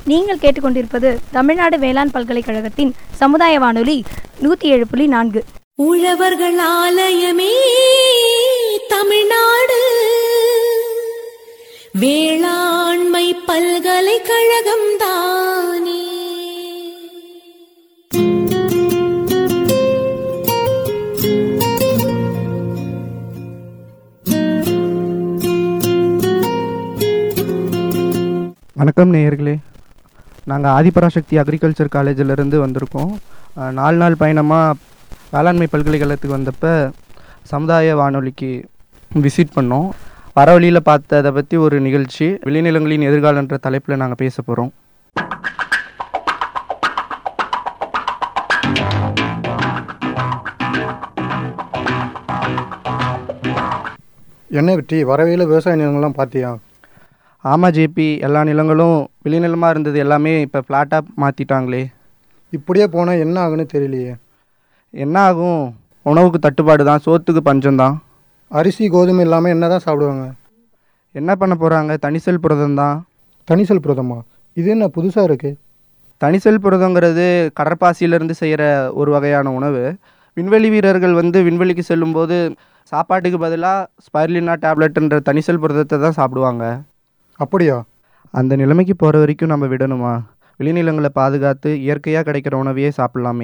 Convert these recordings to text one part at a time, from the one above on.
நீங்கள் கேட்டுக்கொண்டிருப்பது தமிழ்நாடு வேளாண் பல்கலைக்கழகத்தின் சமுதாய வானொலி நூற்றி ஏழு புள்ளி நான்கு உழவர்கள் ஆலயமே தமிழ்நாடு வேளாண்மை பல்கலைக்கழகம் தானே வணக்கம் நேயர்களே நாங்கள் ஆதிபராசக்தி அக்ரிகல்ச்சர் காலேஜிலேருந்து வந்திருக்கோம் அஹ், நாலு நாள் பயணமாக வேளாண்மை பல்கலைக்கழகத்துக்கு வந்தப்போ சமுதாய வானொலிக்கு விசிட் பண்ணோம் வர வழியில் பார்த்ததை பற்றி ஒரு நிகழ்ச்சி விளைநிலங்களின் எதிர்காலன்ற தலைப்பில் நாங்கள் பேச போகிறோம் என்ன வெற்றி வரவையில் விவசாய நிலங்கள்லாம் பார்த்தியா ஆமாம் ஜேபி எல்லா நிலங்களும் விளைநிலமாக இருந்தது எல்லாமே இப்போ ஃப்ளாட்டாக மாற்றிட்டாங்களே இப்படியே போனால் என்ன ஆகுன்னு தெரியலையே என்ன ஆகும் உணவுக்கு தட்டுப்பாடு தான் சோத்துக்கு பஞ்சம் தான் அரிசி கோதுமை இல்லாமல் என்ன தான் சாப்பிடுவாங்க என்ன பண்ண போகிறாங்க தனிசெல் புரதம் தான் தனிசல் புரதமா இது என்ன புதுசாக இருக்குது தனிசெல் புரதங்கிறது கடற்பாசியிலிருந்து செய்கிற ஒரு வகையான உணவு விண்வெளி வீரர்கள் வந்து விண்வெளிக்கு செல்லும்போது சாப்பாட்டுக்கு பதிலாக ஸ்பைர்லினா டேப்லெட்ன்ற தனிசெல் புரதத்தை தான் சாப்பிடுவாங்க அப்படியா அந்த நிலைமைக்கு போகிற வரைக்கும் நம்ம விடணுமா விளைநிலங்களை பாதுகாத்து இயற்கையாக கிடைக்கிற உணவையே சாப்பிட்லாமே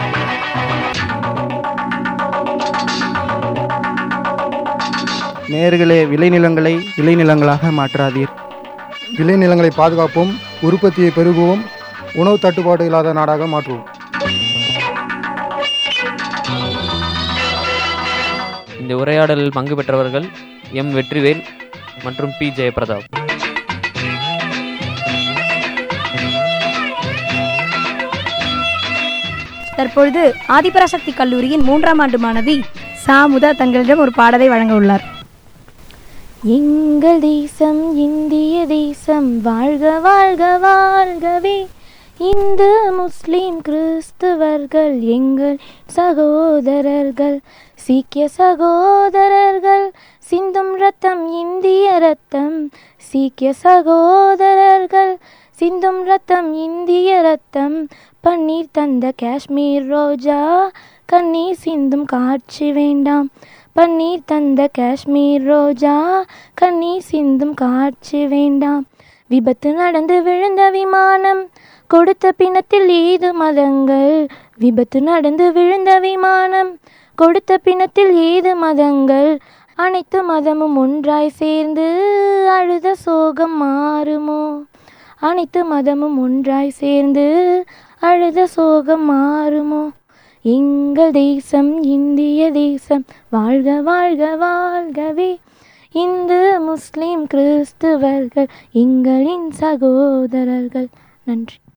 நேர்களே விளைநிலங்களை விளைநிலங்களாக மாற்றாதீர் விளைநிலங்களை பாதுகாப்போம் உற்பத்தியை பெருகுவோம் உணவு தட்டுப்பாடு இல்லாத நாடாக மாற்றுவோம் இந்த உரையாடலில் பங்கு பெற்றவர்கள் எம் வெற்றிவேல் மற்றும் பி ஜெயபிரதாப் தற்பொழுது ஆதிபராசக்தி கல்லூரியின் மூன்றாம் ஆண்டு மாணவி சாமுதா தங்களிடம் ஒரு பாடலை வழங்க உள்ளார் எங்கள் தேசம் இந்திய தேசம் வாழ்க வாழ்க வாழ்கவே இந்து முஸ்லிம் கிறிஸ்துவர்கள் எங்கள் சகோதரர்கள் சீக்கிய சகோதரர்கள் சிந்தும் ரத்தம் இந்திய ரத்தம் சீக்கிய சகோதரர்கள் சிந்தும் ரத்தம் இந்திய ரத்தம் பன்னீர் தந்த காஷ்மீர் ரோஜா கண்ணீர் சிந்தும் காட்சி வேண்டாம் பன்னீர் தந்த காஷ்மீர் ரோஜா கண்ணீர் சிந்தும் காட்சி வேண்டாம் விபத்து நடந்து விழுந்த விமானம் கொடுத்த பிணத்தில் ஏது மதங்கள் விபத்து நடந்து விழுந்த விமானம் கொடுத்த பிணத்தில் ஏது மதங்கள் அனைத்து மதமும் ஒன்றாய் சேர்ந்து அழுத சோகம் மாறுமோ அனைத்து மதமும் ஒன்றாய் சேர்ந்து அழுத சோகம் மாறுமோ எங்கள் தேசம் இந்திய தேசம் வாழ்க வாழ்க வாழ்கவே இந்து முஸ்லிம் கிறிஸ்துவர்கள் எங்களின் சகோதரர்கள் நன்றி